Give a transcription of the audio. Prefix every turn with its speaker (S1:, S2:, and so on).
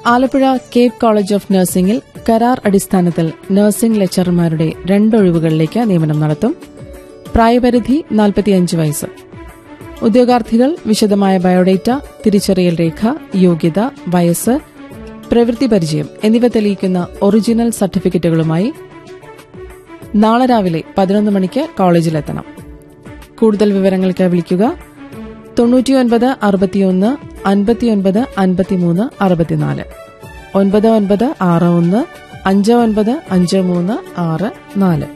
S1: Alappuzha CAPE college of നഴ്സിംഗിൽ കരാർ അടിസ്ഥാനത്തിൽ നഴ്സിംഗ് ലെക്ചർമാരുടെ രണ്ടൊഴിവുകളിലേക്ക് നിയമനം നടത്തും പ്രായപരിധി 45 വയസ്സ് ഉദ്യോഗാർത്ഥികൾ വിശദമായ ബയോഡേറ്റ തിരിച്ചറിയൽ രേഖ യോഗ്യത വയസ്സ് പ്രവൃത്തി പരിചയം എന്നിവ തെളിയിക്കുന്ന ഒറിജിനൽ സർട്ടിഫിക്കറ്റുകളുമായി നാളെ രാവിലെ പതിനൊന്ന് മണിക്ക് കോളേജിലെത്തണം കൂടുതൽ വിവരങ്ങൾക്ക് വിളിക്കുക തൊണ്ണൂറ്റിയൊൻപത് അറുപത്തിയൊന്ന് അൻപത്തിയൊൻപത് അൻപത്തിമൂന്ന് അറുപത്തിനാല് ഒൻപത് ഒൻപത് ആറ് ഒന്ന് അഞ്ച് ഒൻപത് അഞ്ച് മൂന്ന് ആറ് നാല്